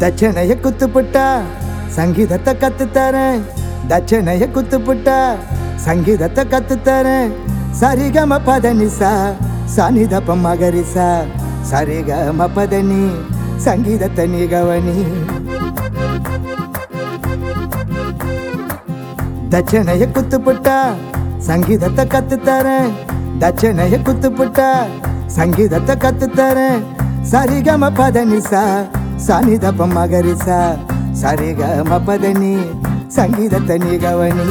தட்சணைய குத்துப்புட்டா சங்கீதத்தை கத்து தரேன் தட்சணைய குத்துப்புட்டா சங்கீதத்தை கத்து தரேன் சரிகம பதனிசா சனிதப்ப மகரிசா சரிகம பதனி சங்கீதத்தை நீ கவனி தட்சணைய குத்துப்புட்டா சங்கீதத்தை கத்து தரேன் தட்சணைய குத்துப்புட்டா சங்கீதத்தை கத்து தரேன் சரிகம பதனிசா சனிதப்ப மகரிசா சரிகம பதனி சங்கீதத்தை நீ கவனி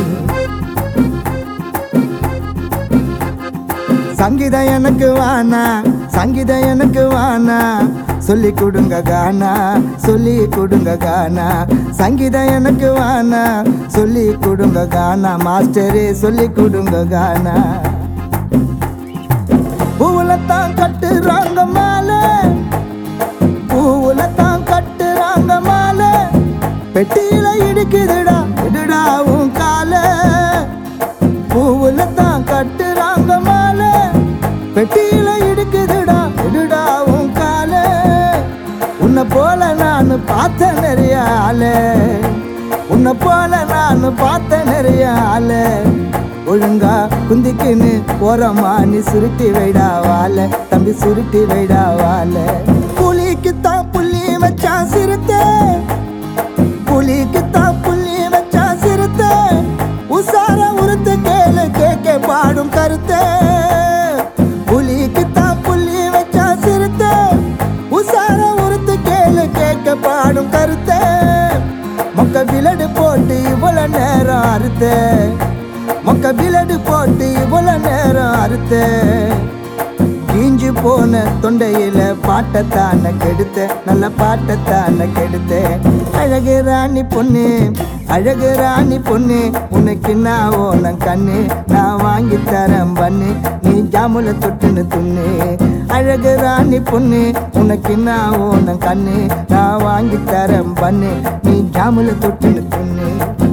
சங்கீதம் எனக்கு வானா சங்கீதம் எனக்கு வானா சொல்லி கொடுங்க கானா சொல்லி கொடுங்க கானா சங்கீதம் எனக்கு வானா சொல்லி கொடுங்க கானா மாஸ்டரே சொல்லி கொடுங்க கானா பூவுல தான் கட்டுறாங்க மாலை பூவுல தான் கட்டுறாங்க மாலை பெட்டியில இடிக்குதுடா இடுடா உன் காலை பூவுல தான் கட்டுறாங்க மாலை பெட்டியில இடுக்குதுடா இடுடா உன் காலை உன்னை போல நான் பார்த்த நிறைய ஆளு உன்னை போல நான் பார்த்த நிறைய ஆளு ஒழுங்கா குந்திக்குன்னு போறமா நீ சுருட்டி வைடா வாழ தம்பி சுருட்டி வைடா வாழ புலிக்கு தான் புள்ளி வச்சா சிறுத்தை புலிக்கு தான் புள்ளி வச்சா சிறுத்தை உசார உருத்து கேளு கேட்க பாடும் கருத்தை புலிக்கு தான் புள்ளி வச்சா சிறுத்தை உசார உருத்து கேளு கேட்க பாடும் கருத்தை மொக்க விலடு போட்டு இவ்வளவு நேரம் அறுத்த மொக்க விலடு போட்டு இவ்வளவு நேரம் அறுத்த கீஞ்சு போன தொண்டையில பாட்டத்தான கெடுத்த நல்ல பாட்டத்தான கெடுத்த அழகு ராணி பொண்ணு அழகு ராணி பொண்ணு உனக்கு நான் ஓனம் கண்ணு நான் வாங்கி தரேன் பண்ணு நீ ஜாமுல தொட்டுன்னு துண்ணு அழகு ராணி பொண்ணு உனக்கு நான் ஓனம் கண்ணு நான் வாங்கி தரேன் பண்ணு நீ ஜாமுல தொட்டுன்னு துண்ணு